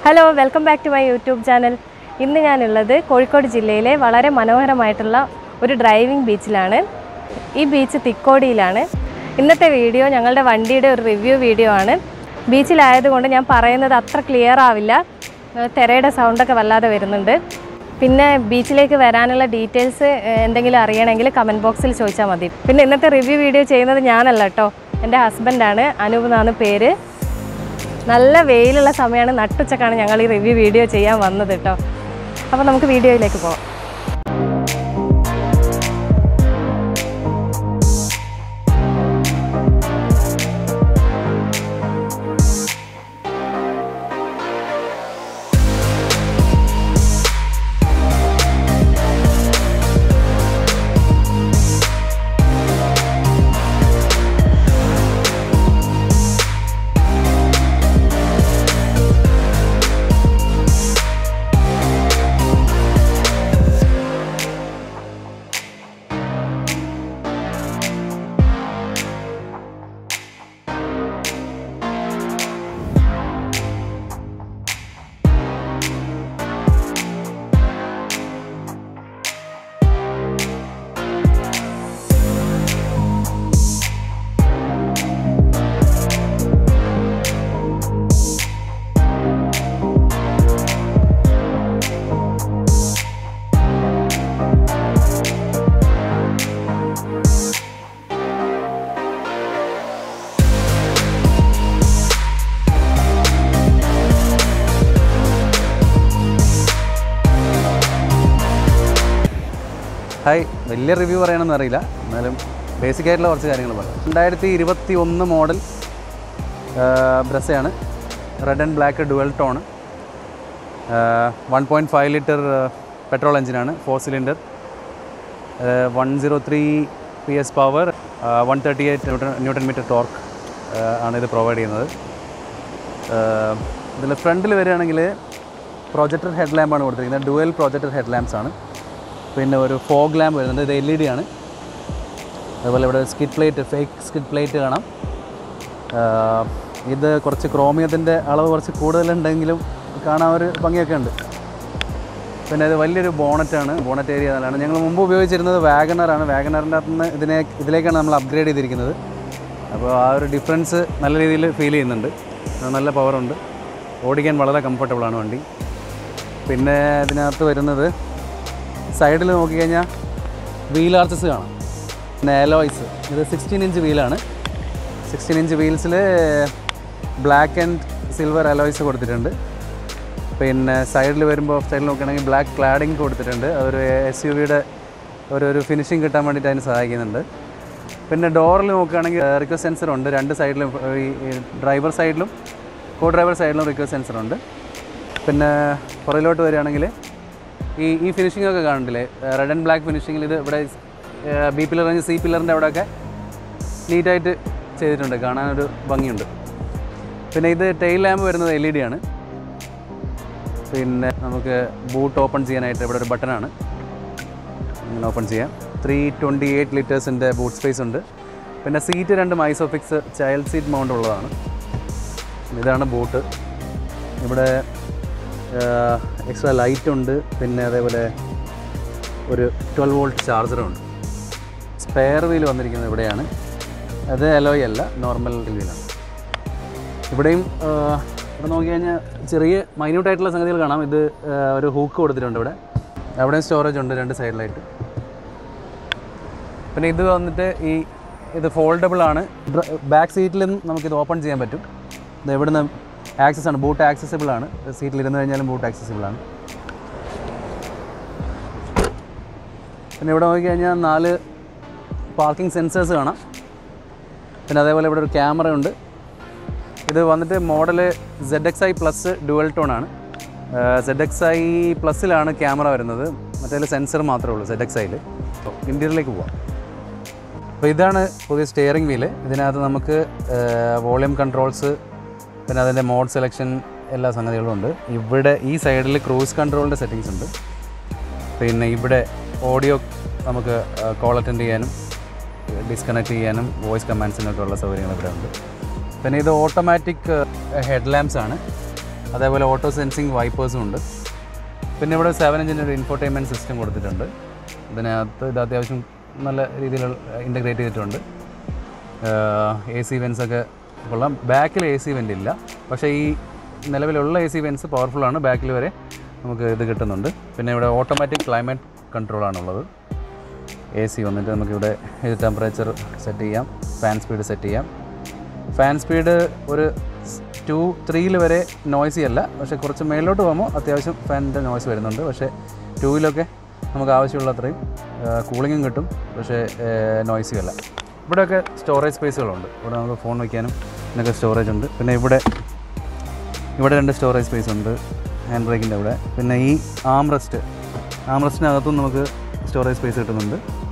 hello welcome back to my YouTube channel ഇന്ന് ഞാനുള്ളത് കോഴിക്കോട് ജില്ലയിലെ വളരെ മനോഹരമായിട്ടുള്ള ഒരു ഡ്രൈവിംഗ് ബീച്ചിലാണ് ഈ ബീച്ച് തിക്കോടിയിലാണ് ഇന്നത്തെ വീഡിയോ ഞങ്ങളുടെ വണ്ടിയുടെ ഒരു റിവ്യൂ വീഡിയോ ആണ് ബീച്ചിലായതുകൊണ്ട് ഞാൻ പറയുന്നത് അത്ര ക്ലിയർ ആവില്ല ഏഹ് തിരയുടെ സൗണ്ടൊക്കെ വല്ലാതെ വരുന്നുണ്ട് പിന്നെ ബീച്ചിലേക്ക് വരാനുള്ള ഡീറ്റെയിൽസ് എന്തെങ്കിലും അറിയണമെങ്കിൽ കമൻറ്റ് ബോക്സിൽ ചോദിച്ചാൽ മതി പിന്നെ ഇന്നത്തെ റിവ്യൂ വീഡിയോ ചെയ്യുന്നത് ഞാനല്ല കേട്ടോ എൻ്റെ ഹസ്ബൻഡാണ് അനൂപ് എന്നാണ് പേര് നല്ല വെയിലുള്ള സമയമാണ് നട്ടുച്ചക്കാണ് ഞങ്ങൾ ഈ റിവ്യൂ വീഡിയോ ചെയ്യാൻ വന്നത് കേട്ടോ അപ്പോൾ നമുക്ക് വീഡിയോയിലേക്ക് പോകാം ഹായ് വലിയ റിവ്യൂ പറയണമെന്ന് അറിയില്ല എന്നാലും ബേസിക് ആയിട്ടുള്ള കുറച്ച് കാര്യങ്ങൾ പറയാം രണ്ടായിരത്തി ഇരുപത്തി ഒന്ന് മോഡൽ ബ്രസയാണ് red and black dual tone one point five litre petrol എഞ്ചിനാണ് four cylinder one zero three P S power one thirty eight newton newton metre torque ആണ് ഇത് പ്രൊവൈഡ് ചെയ്യുന്നത് ഇതിൽ ഫ്രണ്ടിൽ വരികയാണെങ്കിൽ പ്രൊജക്ടർ ഹെഡ് ലാമ്പാണ് കൊടുത്തിരിക്കുന്നത് ഡുവൽ പ്രൊജക്ടർ ഹെഡ് ലാമ്പ്സ് ആണ് പിന്നെ ഒരു ഫോഗ് ലാമ്പ് വരുന്നുണ്ട് ഇത് എൽ ഇ ഡി ആണ് അതുപോലെ ഇവിടെ skid plate fake skid plate കാണാം ആഹ് ഇത് കുറച്ച് ക്രോമിയത്തിൻ്റെ അളവ് കുറച്ച് കൂടുതലുണ്ടെങ്കിലും കാണാൻ ഒരു ഭംഗിയൊക്കെ ഉണ്ട് പിന്നെ ഇത് വലിയൊരു ബോണറ്റാണ് ബോണറ്റ് ഏരിയ നല്ലതാണ് ഞങ്ങൾ മുമ്പ് ഉപയോഗിച്ചിരുന്നത് വാഗണറാണ് വാഗണറിൻ്റെ അകത്ത് നിന്ന് ഇതിനെ ഇതിലേക്കാണ് നമ്മൾ അപ്ഗ്രേഡ് ചെയ്തിരിക്കുന്നത് അപ്പോൾ ആ ഒരു ഡിഫറൻസ് നല്ല രീതിയിൽ ഫീൽ ചെയ്യുന്നുണ്ട് അത് നല്ല പവറുണ്ട് ഓടിക്കാൻ വളരെ കംഫർട്ടബിളാണ് വണ്ടി പിന്നെ ഇതിനകത്ത് വരുന്നത് സൈഡിൽ നോക്കിക്കഴിഞ്ഞാൽ വീൽ ആർച്ചസ് കാണാം പിന്നെ എലോയ്സ് ഇത് സിക്സ്റ്റീൻ ഇഞ്ച് വീലാണ് സിക്സ്റ്റീൻ ഇഞ്ച് വീൽസിൽ ബ്ലാക്ക് ആൻഡ് സിൽവർ അലോയ്സ് കൊടുത്തിട്ടുണ്ട് പിന്നെ സൈഡിൽ വരുമ്പോൾ സൈഡിൽ നോക്കുകയാണെങ്കിൽ ബ്ലാക്ക് ക്ലാഡിങ് കൊടുത്തിട്ടുണ്ട് അതൊരു എസ് യു വിയുടെ ഒരു ഒരു ഫിനിഷിങ് കിട്ടാൻ വേണ്ടിയിട്ട് അതിന് സഹായിക്കുന്നുണ്ട് പിന്നെ ഡോറിൽ നോക്കുകയാണെങ്കിൽ റിക്വസ്റ്റ് സെൻസർ ഉണ്ട് രണ്ട് സൈഡിലും ഈ ഡ്രൈവർ സൈഡിലും കോ ഡ്രൈവർ സൈഡിലും റിക്വസ്റ്റ് സെൻസർ ഉണ്ട് പിന്നെ പുറകിലോട്ട് വരികയാണെങ്കിൽ ഈ ഈ ഫിനിഷിംഗ് ഒക്കെ കാണുന്നില്ലേ റെഡ് ആൻഡ് ബ്ലാക്ക് ഫിനിഷിങ്ങിൽ ഇത് ഇവിടെ ബി പില്ലർ കഴിഞ്ഞ് സി പില്ലറിൻ്റെ അവിടെയൊക്കെ നീറ്റായിട്ട് ചെയ്തിട്ടുണ്ട് കാണാനൊരു ഭംഗിയുണ്ട് പിന്നെ ഇത് ടെയിൽ ലാമ്പ് വരുന്നത് എൽ ഇ ഡി ആണ് പിന്നെ നമുക്ക് ബൂട്ട് ഓപ്പൺ ചെയ്യാനായിട്ട് ഇവിടെ ഒരു ബട്ടണാണ് ഇങ്ങനെ ഓപ്പൺ ചെയ്യാം ത്രീ ട്വൻറ്റി എയ്റ്റ് ലിറ്റേഴ്സിൻ്റെ ബൂട്ട് സ്പേസ് ഉണ്ട് പിന്നെ സീറ്റ് രണ്ടും ഐസോഫിക്സ് ചൈൽഡ് സീറ്റ് മൗണ്ട് ഉള്ളതാണ് ഇതാണ് ബൂട്ട് ഇവിടെ എക്സ്ട്രാ ലൈറ്റ് ഉണ്ട് പിന്നെ അതേപോലെ ഒരു ട്വൽവ് വോൾട്ട് ചാർജറും ഉണ്ട് സ്പെയർ വീൽ വന്നിരിക്കുന്നത് ഇവിടെയാണ് അത് അലോയ് അല്ല നോർമൽ വീലാണ് ഇവിടെയും ആ, ഇവിടെ നോക്കി കഴിഞ്ഞാൽ ചെറിയ മൈന്യൂട്ടായിട്ടുള്ള സംഗതികൾ കാണാം ഇത് ആ, ഒരു ഹൂക്ക് കൊടുത്തിട്ടുണ്ട് ഇവിടെ അവിടെയും സ്റ്റോറേജ് ഉണ്ട് രണ്ട് സൈഡിലായിട്ട് പിന്നെ ഇത് വന്നിട്ട് ഈ ഇത് ഫോൾഡബിൾ ആണ് ബാക്ക് സീറ്റിൽ നിന്നും നമുക്കിത് ഓപ്പൺ ചെയ്യാൻ പറ്റും ഇത് ഇവിടുന്ന് ആക്സസ് ആണ് ബൂട്ട് ആക്സസിബിൾ ആണ് സീറ്റിൽ ഇരുന്ന് കഴിഞ്ഞാലും ബൂട്ട് ആക്സസിബിൾ ആണ് പിന്നെ ഇവിടെ നോക്കി കഴിഞ്ഞാൽ നാല് പാർക്കിംഗ് സെൻസേഴ്സ് കാണാം പിന്നെ അതേപോലെ ഇവിടെ ഒരു ക്യാമറ ഉണ്ട് ഇത് വന്നിട്ട് model Z X I plus dual tone ആണ് സെഡ് എക്സ് ഐ പ്ലസ്സിലാണ് ക്യാമറ വരുന്നത് മറ്റേ സെൻസർ മാത്രമേ ഉള്ളൂ സെഡ് എക്സ് ഐയിൽ ഇൻറ്റീരിയറിലേക്ക് പോവാം അപ്പോൾ ഇതാണ് പുതിയ സ്റ്റിയറിംഗ് വീല് ഇതിനകത്ത് നമുക്ക് വോളിയം കൺട്രോൾസ് പിന്നെ അതിൻ്റെ മോഡ് സെലക്ഷൻ എല്ലാ സംഗതികളും ഉണ്ട് ഇവിടെ ഈ സൈഡിൽ ക്രൂസ് കൺട്രോളിൻ്റെ സെറ്റിങ്സ് ഉണ്ട് പിന്നെ ഇവിടെ ഓഡിയോ നമുക്ക് കോൾ അറ്റൻഡ് ചെയ്യാനും ഡിസ്കണക്ട് ചെയ്യാനും വോയിസ് കമാൻഡ്സിനൊക്കെ ഉള്ള സൗകര്യങ്ങൾ ഇവിടെ ഉണ്ട് പിന്നെ ഇത് ഓട്ടോമാറ്റിക് ഹെഡ് ലാമ്പ്സ് ആണ് അതേപോലെ ഓട്ടോ സെൻസിങ് വൈപ്പേഴ്സും ഉണ്ട് പിന്നെ ഇവിടെ സെവൻ ഇഞ്ചിൻ്റെ ഒരു ഇൻഫോർടൈൻമെൻറ്റ് സിസ്റ്റം കൊടുത്തിട്ടുണ്ട് ഇതിനകത്ത് ഇത് അത്യാവശ്യം നല്ല രീതിയിൽ ഇൻ്റഗ്രേറ്റ് ചെയ്തിട്ടുണ്ട് എ സി വെൻസൊക്കെ കൊള്ളാം ബാക്കിൽ എ സി വെൻ്റ് ഇല്ല പക്ഷേ ഈ നിലവിലുള്ള എ സി വെൻസ് പവർഫുള്ളാണ് ബാക്കിൽ വരെ നമുക്ക് ഇത് കിട്ടുന്നുണ്ട് പിന്നെ ഇവിടെ ഓട്ടോമാറ്റിക് ക്ലൈമറ്റ് കൺട്രോളാണുള്ളത് എ സി വന്നിട്ട് നമുക്കിവിടെ ഇത് ടെമ്പറേച്ചർ സെറ്റ് ചെയ്യാം ഫാൻ സ്പീഡ് സെറ്റ് ചെയ്യാം ഫാൻ സ്പീഡ് ഒരു ടു ത്രീയിൽ വരെ നോയ്സി അല്ല പക്ഷേ കുറച്ച് മേലോട്ട് പോകുമ്പോൾ അത്യാവശ്യം ഫാനിൻ്റെ നോയ്സ് വരുന്നുണ്ട് പക്ഷേ ടൂവിലൊക്കെ നമുക്ക് ആവശ്യമുള്ള അത്രയും കൂളിങ്ങും കിട്ടും പക്ഷേ നോയ്സി അല്ല ഇവിടെയൊക്കെ സ്റ്റോറേജ് സ്പേസുകളുണ്ട് ഇവിടെ നമുക്ക് ഫോൺ വയ്ക്കാനും ഇതിനൊക്കെ സ്റ്റോറേജ് ഉണ്ട് പിന്നെ ഇവിടെ ഇവിടെ രണ്ട് സ്റ്റോറേജ് സ്പേസ് ഉണ്ട് ഹാൻഡ് ബ്രേക്കിൻ്റെ അവിടെ പിന്നെ ഈ ആംറസ്റ്റ് ആംറസ്റ്റിനകത്തും നമുക്ക് സ്റ്റോറേജ് സ്പേസ് കിട്ടുന്നുണ്ട്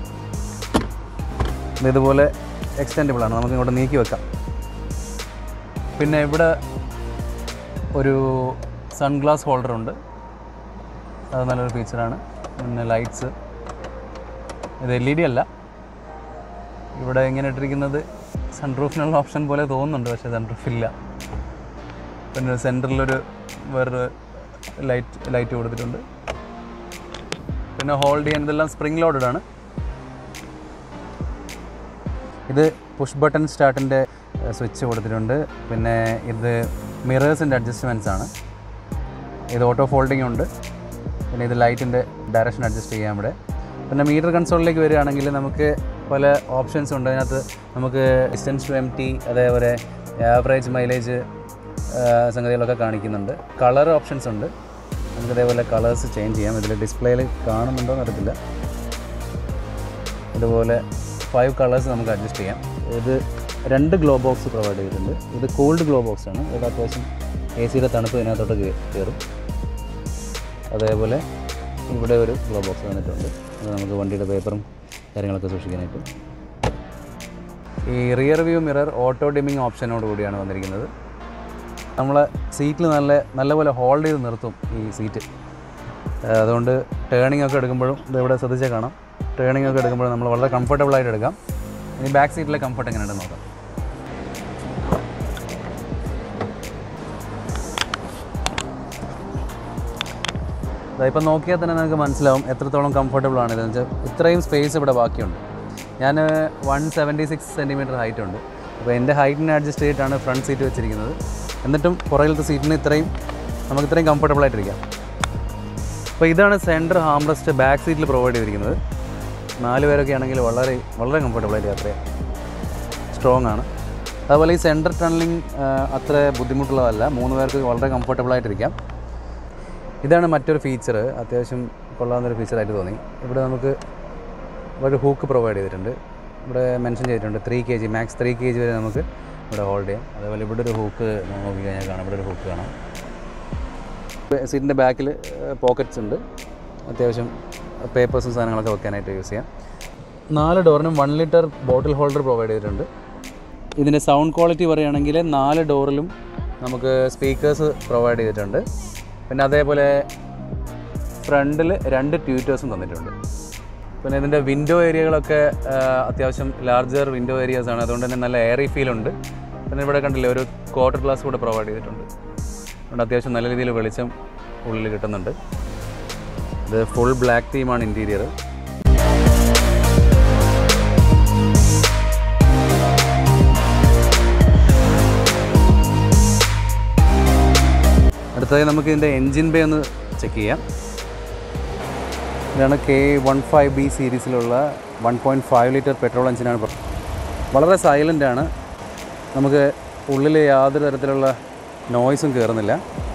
ഇത് ഇതുപോലെ എക്സ്റ്റെൻഡബിൾ ആണ് നമുക്ക് ഇങ്ങോട്ട് നീക്കി വെക്കാം പിന്നെ ഇവിടെ ഒരു സൺഗ്ലാസ് ഹോൾഡർ ഉണ്ട് അത് നല്ലൊരു ഫീച്ചറാണ് പിന്നെ ലൈറ്റ്സ് ഇത് എൽ ഇ ഡി അല്ല ഇവിടെ ഇങ്ങനെ ഇട്ടിരിക്കുന്നത് സൺറൂഫിനുള്ള ഓപ്ഷൻ പോലെ തോന്നുന്നുണ്ട് പക്ഷേ സൺറൂഫ് ഇല്ല പിന്നെ സെൻറ്ററിലൊരു വേറൊരു ലൈറ്റ് ലൈറ്റ് കൊടുത്തിട്ടുണ്ട് പിന്നെ ഹോൾഡ് ചെയ്യാൻ ഇതെല്ലാം സ്പ്രിംഗ് ലോഡഡ് ആണ് ഇത് പുഷ് ബട്ടൺ സ്റ്റാർട്ടിൻ്റെ സ്വിച്ച് കൊടുത്തിട്ടുണ്ട് പിന്നെ ഇത് മിറേഴ്സിൻ്റെ അഡ്ജസ്റ്റ്മെൻറ്റ്സ് ആണ് ഇത് ഓട്ടോ ഫോൾഡിംഗ് ഉണ്ട് പിന്നെ ഇത് ലൈറ്റിൻ്റെ ഡയറക്ഷൻ അഡ്ജസ്റ്റ് ചെയ്യാം ഇവിടെ പിന്നെ മീറ്റർ കൺസോളിലേക്ക് വരികയാണെങ്കിൽ നമുക്ക് പല ഓപ്ഷൻസ് ഉണ്ട് അതിനകത്ത് നമുക്ക് ഡിസ്റ്റൻസ് ടു എം ടി അതേപോലെ ആവറേജ് മൈലേജ് സംഗതികളൊക്കെ കാണിക്കുന്നുണ്ട് കളർ ഓപ്ഷൻസ് ഉണ്ട് നമുക്ക് ഇതേപോലെ കളേഴ്സ് ചേഞ്ച് ചെയ്യാം ഇതിൽ ഡിസ്പ്ലേയിൽ കാണുന്നുണ്ടോ എന്ന് അറിയത്തില്ല ഇതുപോലെ ഫൈവ് കളേഴ്സ് നമുക്ക് അഡ്ജസ്റ്റ് ചെയ്യാം ഇത് രണ്ട് ഗ്ലോ ബോക്സ് പ്രൊവൈഡ് ചെയ്തിട്ടുണ്ട് ഇത് കൂൾഡ് ഗ്ലോ ബോക്സ് ആണ് ഇത് അത്യാവശ്യം എ സിയുടെ തണുപ്പ് ഇതിനകത്തോട്ട് കേ- കയറും അതേപോലെ ഇവിടെ ഒരു ഗ്ലോ ബോക്സ് വന്നിട്ടുണ്ട് അത് നമുക്ക് വണ്ടിയുടെ പേപ്പറും കാര്യങ്ങളൊക്കെ സൂക്ഷിക്കാനായിട്ട് ഈ rear view mirror auto dimming ഓപ്ഷനോട് കൂടിയാണ് വന്നിരിക്കുന്നത് നമ്മളെ സീറ്റിൽ നല്ല നല്ലപോലെ ഹോൾഡ് ചെയ്ത് നിർത്തും ഈ സീറ്റ് ഏഹ് അതുകൊണ്ട് ടേണിംഗ് ഒക്കെ എടുക്കുമ്പോഴും ഇത് ഇവിടെ ശ്രദ്ധിച്ചാൽ കാണാം ടേണിംഗ് ഒക്കെ എടുക്കുമ്പോഴും നമ്മൾ വളരെ കംഫർട്ടബിൾ ആയിട്ട് എടുക്കാം ഇനി ബാക്ക് സീറ്റിലെ കംഫർട്ട് എങ്ങനെയുണ്ടെന്ന് നോക്കാം ഇപ്പം നോക്കിയാൽ തന്നെ നിങ്ങൾക്ക് മനസ്സിലാവും എത്രത്തോളം കംഫർട്ടബിൾ ആണ് ഇതെന്ന് വെച്ചാൽ ഇത്രയും സ്പേസ് ഇവിടെ ബാക്കിയുണ്ട് ഞാൻ one seventy six centimetre height ഉണ്ട് അപ്പോൾ എൻ്റെ ഹൈറ്റിനെ അഡ്ജസ്റ്റ് ചെയ്തിട്ടാണ് ഫ്രണ്ട് സീറ്റ് വെച്ചിരിക്കുന്നത് എന്നിട്ടും പുറകിലത്തെ സീറ്റിന് ഇത്രയും നമുക്ക് ഇത്രയും കംഫർട്ടബിൾ ആയിട്ടിരിക്കാം അപ്പോൾ ഇതാണ് സെൻറ്റർ ഹാംറസ്റ്റ് ബാക്ക് സീറ്റിൽ പ്രൊവൈഡ് ചെയ്തിരിക്കുന്നത് നാല് പേരൊക്കെ ആണെങ്കിൽ വളരെ വളരെ കംഫർട്ടബിൾ ആയിട്ട് യാത്ര ചെയ്യാം സ്ട്രോങ് ആണ് അതുപോലെ ഈ സെൻറ്റർ ടണലിംഗ് അത്ര ബുദ്ധിമുട്ടുള്ളതല്ല മൂന്ന് പേർക്ക് വളരെ കംഫർട്ടബിൾ ആയിട്ടിരിക്കാം ഇതാണ് മറ്റൊരു ഫീച്ചർ അത്യാവശ്യം കൊള്ളാവുന്നൊരു ഫീച്ചറായിട്ട് തോന്നി ഇവിടെ നമുക്ക് ഒരു ഹൂക്ക് പ്രൊവൈഡ് ചെയ്തിട്ടുണ്ട് ഇവിടെ മെൻഷൻ ചെയ്തിട്ടുണ്ട് three K G max three K G വരെ നമുക്ക് ഇവിടെ ഹോൾഡ് ചെയ്യാം അതേപോലെ ഇവിടെ ഒരു ഹൂക്ക് നോക്കി കഴിഞ്ഞാൽ കാണാം ഇവിടെ ഒരു ഹൂക്ക് കാണാം സീറ്റിൻ്റെ ബാക്കിൽ പോക്കറ്റ്സ് ഉണ്ട് അത്യാവശ്യം പേപ്പേഴ്സും സാധനങ്ങളൊക്കെ വെക്കാനായിട്ട് യൂസ് ചെയ്യാം നാല് ഡോറിനും one litre bottle holder provide ചെയ്തിട്ടുണ്ട് ഇതിൻ്റെ സൗണ്ട് ക്വാളിറ്റി പറയുകയാണെങ്കിൽ നാല് ഡോറിലും നമുക്ക് സ്പീക്കേഴ്സ് പ്രൊവൈഡ് ചെയ്തിട്ടുണ്ട് പിന്നെ അതേപോലെ ഫ്രണ്ടിൽ രണ്ട് ട്യൂറ്റേഴ്സും തന്നിട്ടുണ്ട് പിന്നെ ഇതിൻ്റെ വിൻഡോ ഏരിയകളൊക്കെ ആ, അത്യാവശ്യം ലാർജർ വിൻഡോ ഏരിയാസ് ആണ് അതുകൊണ്ട് തന്നെ നല്ല എയറി ഫീൽ ഉണ്ട് പിന്നെ ഇവിടെ കണ്ടില്ലേ ഒരു ക്വാർട്ടർ ഗ്ലാസ് കൂടെ പ്രൊവൈഡ് ചെയ്തിട്ടുണ്ട് അതുകൊണ്ട് അത്യാവശ്യം നല്ല രീതിയിൽ വെളിച്ചം ഉള്ളിൽ കിട്ടുന്നുണ്ട് ഇത് ഫുൾ ബ്ലാക്ക് തീമാണ് ഇൻറ്റീരിയർ അടുത്തതായി നമുക്ക് ഇതിൻ്റെ എൻജിൻ ബേ ഒന്ന് ചെക്ക് ചെയ്യാം ഇതാണ് കെ വൺ ഫൈവ് ബി സീരീസിലുള്ള one point five litre petrol എഞ്ചിനാണ് പ്ര- വളരെ സൈലൻ്റ് ആണ് നമുക്ക് ഉള്ളിൽ യാതൊരു തരത്തിലുള്ള നോയ്സും കയറുന്നില്ല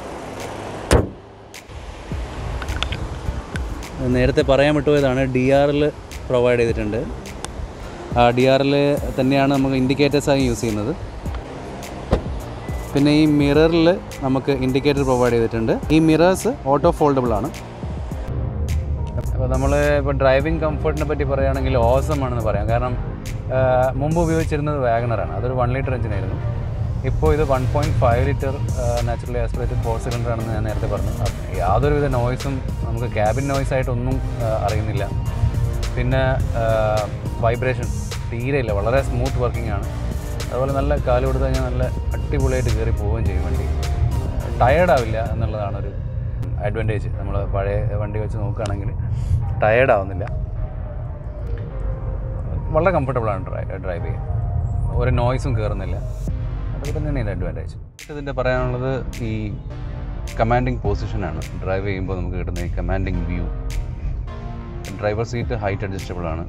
നേരത്തെ പറയാൻ വിട്ടുപോയതാണ് ഡി ആറിൽ പ്രൊവൈഡ് ചെയ്തിട്ടുണ്ട് ആ ഡി ആറിൽ തന്നെയാണ് നമുക്ക് ഇൻഡിക്കേറ്റേഴ്സായി യൂസ് ചെയ്യുന്നത് പിന്നെ ഈ മിററിൽ നമുക്ക് ഇൻഡിക്കേറ്റർ പ്രൊവൈഡ് ചെയ്തിട്ടുണ്ട് ഈ മിറേഴ്സ് ഓട്ടോ ഫോൾഡബിൾ ആണ് അപ്പോൾ നമ്മൾ ഇപ്പോൾ ഡ്രൈവിംഗ് കംഫർട്ടിനെ പറ്റി പറയുകയാണെങ്കിൽ ഓസം ആണെന്ന് പറയാം കാരണം ആ, മുമ്പ് ഉപയോഗിച്ചിരുന്നത് വാഗണറാണ് അതൊരു വൺ ലിറ്റർ എഞ്ചിനായിരുന്നു ഇപ്പോൾ ഇത് one point five litre naturally aspirated four cylinder ആണെന്ന് ഞാൻ നേരത്തെ പറഞ്ഞു അ- യാതൊരുവിധ നോയ്സും നമുക്ക് ക്യാബിൻ നോയ്സ് ആയിട്ടൊന്നും ആ, അറിയുന്നില്ല പിന്നെ വൈബ്രേഷൻ തീരെയില്ല വളരെ സ്മൂത്ത് വർക്കിംഗ് ആണ് അതുപോലെ നല്ല കാല് കൊടുത്തു കഴിഞ്ഞാൽ നല്ല അടിപൊളിയായിട്ട് കയറി പോവുകയും ചെയ്യും വണ്ടി ടയേർഡ് ആവില്ല എന്നുള്ളതാണ് ഒരു അഡ്വാൻറ്റേജ് നമ്മൾ പഴയ വണ്ടി വെച്ച് നോക്കുകയാണെങ്കിൽ ടയേർഡ് ആവുന്നില്ല വളരെ കംഫർട്ടബിളാണ് ഡ്രൈവ് ഡ്രൈവ് ചെയ്യാൻ ഒരു നോയ്സും കയറുന്നില്ല അതൊക്കെ തന്നെയാണ് ഇതിൻ്റെ അഡ്വാൻറ്റേജ് ഇതിൻ്റെ പറയാനുള്ളത് ഈ കമാൻഡിങ് പൊസിഷനാണ് ഡ്രൈവ് ചെയ്യുമ്പോൾ നമുക്ക് കിട്ടുന്ന ഈ commanding view driver seat height adjustable ആണ്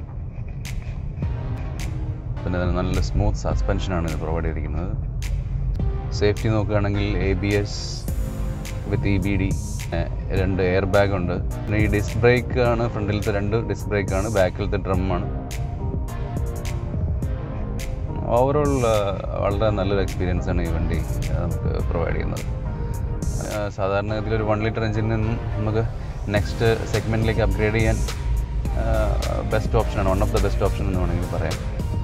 പിന്നെ അതിന് നല്ല സ്മൂത്ത് സസ്പെൻഷനാണ് ഇത് പ്രൊവൈഡ് ചെയ്തിരിക്കുന്നത് സേഫ്റ്റി നോക്കുകയാണെങ്കിൽ A B S with E B D രണ്ട് എയർ ബാഗ് ഉണ്ട് പിന്നെ ഈ ഡിസ്ക് ബ്രേക്ക് ആണ് ഫ്രണ്ടിലത്തെ രണ്ട് ഡിസ്ക് ബ്രേക്ക് ആണ് ബാക്കിലത്തെ ഡ്രമ്മാണ് ഓവറോൾ വളരെ നല്ലൊരു എക്സ്പീരിയൻസ് ആണ് ഈ വണ്ടി ആ, നമുക്ക് പ്രൊവൈഡ് ചെയ്യുന്നത് ആ, സാധാരണ ഇതിലൊരു വൺ ലിറ്റർ എഞ്ചിനിൽ നിന്നും നമുക്ക് നെക്സ്റ്റ് സെഗ്മെൻറ്റിലേക്ക് അപ്ഗ്രേഡ് ചെയ്യാൻ ബെസ്റ്റ് ഓപ്ഷനാണ് one of the best option എന്ന് വേണമെങ്കിൽ പറയാം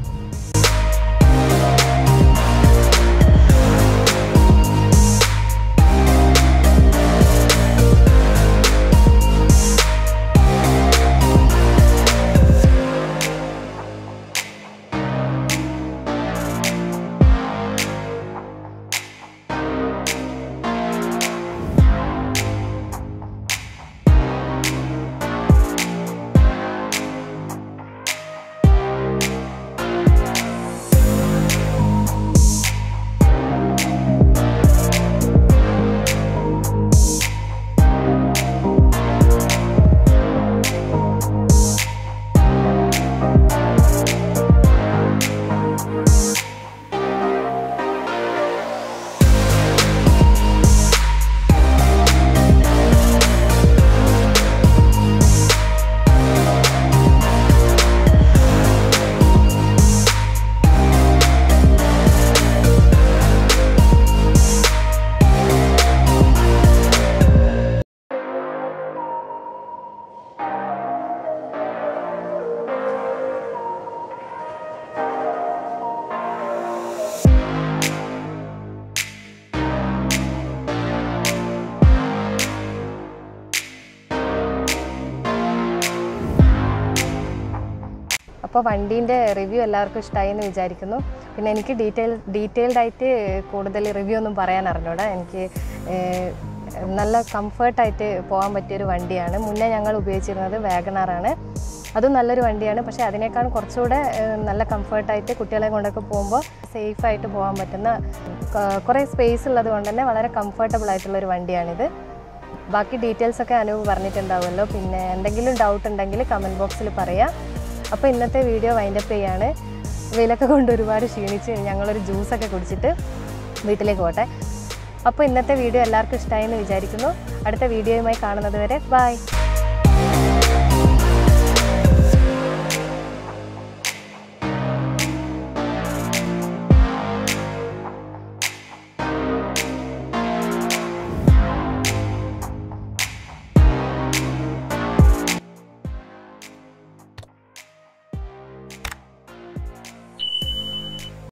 അപ്പോൾ വണ്ടീൻ്റെ റിവ്യൂ എല്ലാവർക്കും ഇഷ്ടമായി എന്ന് വിചാരിക്കുന്നു പിന്നെ എനിക്ക് ഡീറ്റെയിൽ ഡീറ്റെയിൽഡ് ആയിട്ട് കൂടുതൽ റിവ്യൂ ഒന്നും പറയാൻ അറിഞ്ഞൂടാ എനിക്ക് ഏഹ്, നല്ല കംഫർട്ടായിട്ട് പോകാൻ പറ്റിയൊരു വണ്ടിയാണ് മുന്നേ ഞങ്ങൾ ഉപയോഗിച്ചിരുന്നത് വാഗണാറാണ് അതും നല്ലൊരു വണ്ടിയാണ് പക്ഷേ അതിനേക്കാൾ കുറച്ചുകൂടെ ഏഹ്, നല്ല കംഫർട്ടായിട്ട് കുട്ടികളെ കൊണ്ടൊക്കെ പോകുമ്പോൾ സേഫായിട്ട് പോകാൻ പറ്റുന്ന ക- കുറേ സ്പേസ് ഉള്ളത് കൊണ്ട് തന്നെ വളരെ കംഫർട്ടബിൾ ആയിട്ടുള്ള ഒരു വണ്ടിയാണിത് ബാക്കി ഡീറ്റെയിൽസ് ഒക്കെ അനൂപ് പറഞ്ഞിട്ടുണ്ടാവുമല്ലോ പിന്നെ എന്തെങ്കിലും ഡൗട്ട് ഉണ്ടെങ്കിൽ കമൻറ്റ് ബോക്സിൽ പറയാം അപ്പോൾ ഇന്നത്തെ വീഡിയോ വൈൻഡപ്പ് ചെയ്യാണ് വെയിലൊക്കെ കൊണ്ട് ഒരുപാട് ക്ഷീണിച്ച് ഞങ്ങളൊരു ജ്യൂസൊക്കെ കുടിച്ചിട്ട് വീട്ടിലേക്ക് പോട്ടെ അപ്പോൾ ഇന്നത്തെ വീഡിയോ എല്ലാവർക്കും ഇഷ്ടമായി എന്ന് വിചാരിക്കുന്നു അടുത്ത വീഡിയോയുമായി കാണുന്നത് വരെ ബൈ